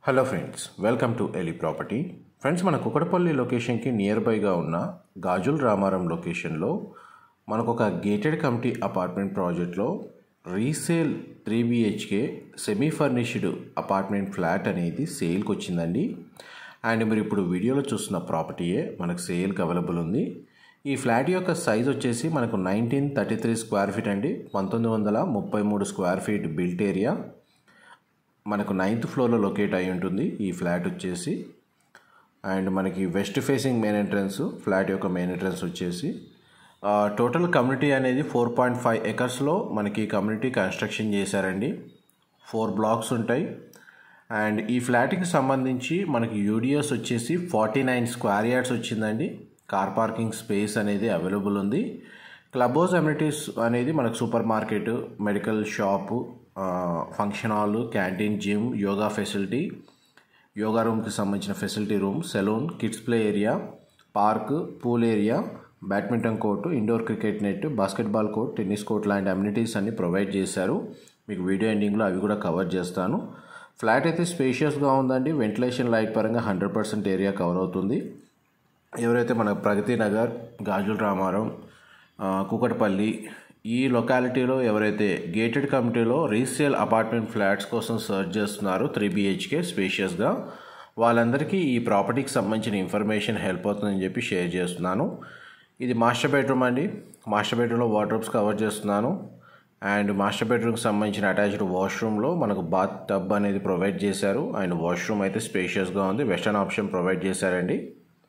hello friends welcome to Eli property friends మన కుకటపల్లి లొకేషన్కి near బైగా ఉన్న గాజుల్ రామారం లొకేషన్లో మనకు ఒక గేటెడ్ కమిటీ అపార్ట్మెంట్ ప్రాజెక్ట్లో resale three BHK semi furnished apartment flat అనేది సేల్కి వచ్చిందండి అండ్ మీరు ఇప్పుడు వీడియోలో చూస్తున్న ప్రాపర్టీయే మనకు సేల్కి అవైలబుల్ ఉంది ఈ ఫ్లాట్ యొక్క సైజ్ వచ్చేసి మనకు nineteen thirty three square feet అండి పంతొమ్మిది వందల ముప్పై మూడు స్క్వేర్ ఫీట్ బిల్ట్ ఏరియా మనకు నైన్త్ ఫ్లోర్లో లొకేట్ అయి ఉంటుంది ఈ ఫ్లాట్ వచ్చేసి అండ్ మనకి west facing main entrance flat యొక్క మెయిన్ ఎంట్రన్స్ వచ్చేసి టోటల్ కమ్యూనిటీ అనేది ఫోర్ పాయింట్ ఫైవ్ ఎకర్స్లో మనకి కమ్యూనిటీ కన్స్ట్రక్షన్ చేశారండి ఫోర్ బ్లాక్స్ ఉంటాయి అండ్ ఈ ఫ్లాట్కి సంబంధించి మనకి యూడిఎస్ వచ్చేసి ఫార్టీ నైన్ స్క్వేర్ యార్డ్స్ వచ్చిందండి కార్ పార్కింగ్ స్పేస్ అనేది అవైలబుల్ ఉంది క్లబ్ హౌస్ అమ్యూనిటీస్ అనేది మనకు super market medical shop function hall canteen gym yoga facility yoga రూమ్కి సంబంధించిన facility room salon kids play area park pool area badminton court indoor cricket net basketball court tennis court లాంటి amenities అన్ని provide చేశారు మీకు video ఎండింగ్లో అవి కూడా cover చేస్తాను ఫ్లాట్ అయితే స్పేషియస్గా ఉందండి వెంటిలేషన్ లైట్ పరంగా హండ్రెడ్ పర్సెంట్ ఏరియా కవర్ అవుతుంది ఎవరైతే మన ప్రగతి నగర్ గాజుల రామారం కూకట్పల్లి ఈ లొకాలిటీలో ఎవరైతే గేటెడ్ కమిటీలో రీసేల్ అపార్ట్మెంట్ ఫ్లాట్స్ కోసం సర్చ్ చేస్తున్నారో త్రీ బిహెచ్కే స్పేషియస్గా వాళ్ళందరికీ ఈ ప్రాపర్టీకి సంబంధించిన ఇన్ఫర్మేషన్ హెల్ప్ అవుతుందని చెప్పి షేర్ చేస్తున్నాను ఇది మాస్టర్ బెడ్రూమ్ అండి మాస్టర్ బెడ్రూమ్లో వార్డ్రోబ్స్ కవర్ చేస్తున్నాను అండ్ మాస్టర్ బెడ్రూమ్కి సంబంధించిన అటాచ్డ్ వాష్రూమ్లో మనకు బాత్ టబ్ అనేది ప్రొవైడ్ చేశారు అండ్ వాష్రూమ్ అయితే స్పేషియస్గా ఉంది వెస్టర్న్ ఆప్షన్ ప్రొవైడ్ చేశారండి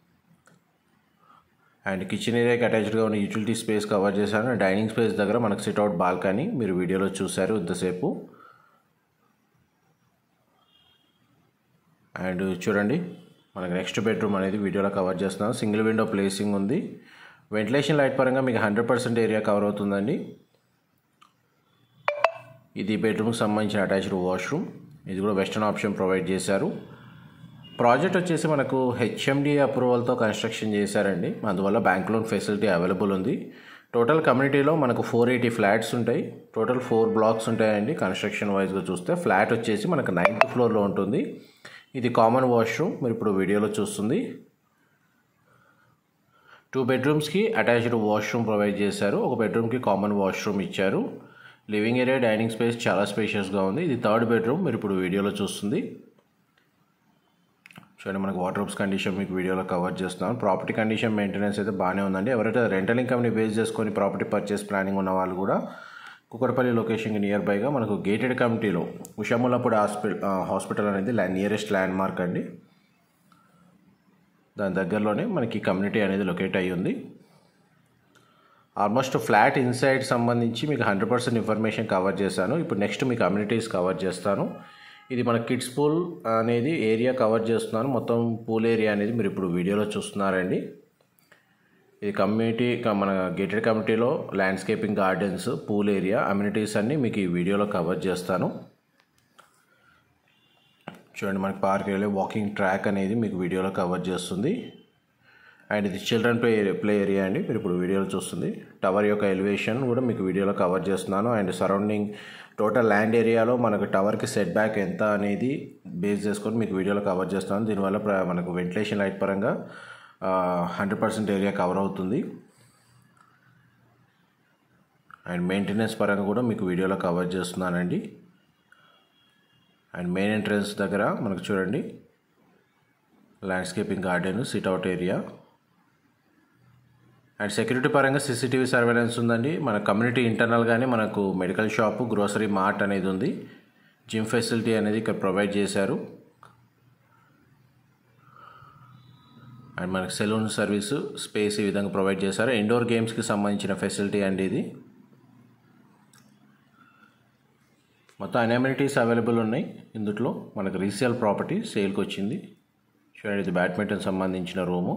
అండ్ కిచెన్ ఏరియాకి అటాచ్డ్గా ఉన్న యూటిలిటీ స్పేస్ కవర్ చేశాను డైనింగ్ స్పేస్ దగ్గర మనకు సిట్అవుట్ బాల్కనీ మీరు వీడియోలో చూశారు ఇంతసేపు అండ్ చూడండి మనకు నెక్స్ట్ బెడ్రూమ్ అనేది వీడియోలో కవర్ చేస్తున్నాను సింగిల్ విండో ప్లేసింగ్ ఉంది వెంటిలేషన్ లైట్ పరంగా మీకు హండ్రెడ్ పర్సెంట్ ఏరియా కవర్ అవుతుందండి ఇది బెడ్రూమ్కి సంబంధించిన అటాచ్డ్ వాష్రూమ్ ఇది కూడా వెస్టర్న్ ఆప్షన్ ప్రొవైడ్ చేశారు ప్రాజెక్ట్ వచ్చేసి మనకు హెచ్ఎండి అప్రూవల్తో కన్స్ట్రక్షన్ చేశారండి అందువల్ల బ్యాంక్ లోన్ ఫెసిలిటీ అవైలబుల్ ఉంది టోటల్ కమ్యూనిటీలో మనకు ఫోర్ ఎయిటీ ఫ్లాట్స్ ఉంటాయి టోటల్ ఫోర్ బ్లాక్స్ ఉంటాయండి కన్స్ట్రక్షన్ వైజ్గా చూస్తే ఫ్లాట్ వచ్చేసి మనకు నైన్త్ ఫ్లోర్లో ఉంటుంది ఇది కామన్ వాష్రూమ్ మీరు ఇప్పుడు వీడియోలో చూస్తుంది టూ బెడ్రూమ్స్కి అటాచ్డ్ వాష్రూమ్ ప్రొవైడ్ చేశారు ఒక బెడ్రూమ్కి కామన్ వాష్రూమ్ ఇచ్చారు లివింగ్ ఏరియా డైనింగ్ స్పేస్ చాలా స్పేషియస్గా ఉంది ఇది థర్డ్ బెడ్రూమ్ మీరు ఇప్పుడు వీడియోలో చూస్తుంది చూడండి మనకు వాటర్ కండిషన్ మీకు వీడియోలో కవర్ చేస్తున్నాను ప్రాపర్టీ కండిషన్ మెయింటెనెన్స్ అయితే బాగానే ఉందండి ఎవరైతే రెంటల్ ఇన్కమ్ని బేస్ చేసుకొని ప్రాపర్టీ పర్చేస్ ప్లానింగ్ ఉన్న వాళ్ళు కూడా కుక్కడపల్లి లొకేషన్కి నియర్ బైగా మనకు గేటెడ్ కమిటీలో ఉషాముల్లపూడి హాస్పిటల్ హాస్పిటల్ అనేది నియరెస్ట్ ల్యాండ్ మార్క్ అండి దాని దగ్గరలోనే మనకి కమ్యూనిటీ అనేది లొకేట్ అయ్యి ఉంది ఆల్మోస్ట్ ఫ్లాట్ ఇన్సైడ్ సంబంధించి మీకు హండ్రెడ్ పర్సెంట్ ఇన్ఫర్మేషన్ కవర్ చేశాను ఇప్పుడు నెక్స్ట్ మీకు కమ్యూనిటీస్ కవర్ చేస్తాను ఇది మన కిడ్స్ పూల్ అనేది ఏరియా కవర్ చేస్తున్నాను మొత్తం పూల్ ఏరియా అనేది మీరు ఇప్పుడు వీడియోలో చూస్తున్నారండి ఇది కమ్యూనిటీ మన గేటెడ్ కమ్యూనిటీలో landscaping gardens pool area amenities అన్నీ మీకు ఈ వీడియోలో కవర్ చేస్తాను చూడండి మనకి పార్క్ ఏరియా వాకింగ్ ట్రాక్ అనేది మీకు వీడియోలో కవర్ చేస్తుంది అండ్ ఇది చిల్డ్రన్ ప్లే ప్లే ఏరియా అండి మీరు ఇప్పుడు వీడియోలో చూస్తుంది టవర్ యొక్క ఎలివేషన్ కూడా మీకు వీడియోలో కవర్ చేస్తున్నాను అండ్ సరౌండింగ్ టోటల్ ల్యాండ్ ఏరియాలో మనకు టవర్కి సెట్ బ్యాక్ ఎంత అనేది బేస్ చేసుకొని మీకు వీడియోలో కవర్ చేస్తున్నాను దీనివల్ల మనకు వెంటిలేషన్ లైట్ పరంగా హండ్రెడ్ పర్సెంట్ ఏరియా కవర్ అవుతుంది అండ్ మెయింటెనెన్స్ పరంగా కూడా మీకు వీడియోలో కవర్ చేస్తున్నానండి అండ్ మెయిన్ ఎంట్రన్స్ దగ్గర మనకు చూడండి landscaping garden sit out area and security పరంగా సీసీటీవీ సర్వేలెన్స్ ఉందండి మన కమ్యూనిటీ ఇంటర్నల్గానే మనకు మెడికల్ షాపు గ్రోసరీ మార్ట్ అనేది ఉంది జిమ్ ఫెసిలిటీ అనేది ఇక్కడ ప్రొవైడ్ చేశారు అండ్ మనకు సెలూన్ సర్వీసు స్పేస్ ఈ విధంగా ప్రొవైడ్ చేశారు ఇండోర్ గేమ్స్కి సంబంధించిన ఫెసిలిటీ అండి ఇది మొత్తం అన్ఎమ్యూనిటీస్ అవైలబుల్ ఉన్నాయి ఇందులో మనకు రీసేల్ ప్రాపర్టీ సేల్కి వచ్చింది చూడండి ఇది బ్యాడ్మింటన్ సంబంధించిన రూము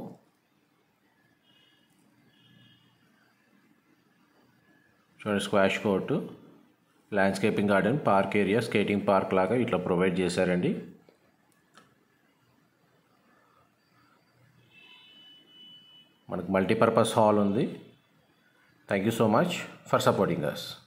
చూడండి squash court landscaping garden park area skating park లాగా ఇట్లా ప్రొవైడ్ చేశారండి మనకు మల్టీపర్పస్ హాల్ ఉంది thank you so much for supporting us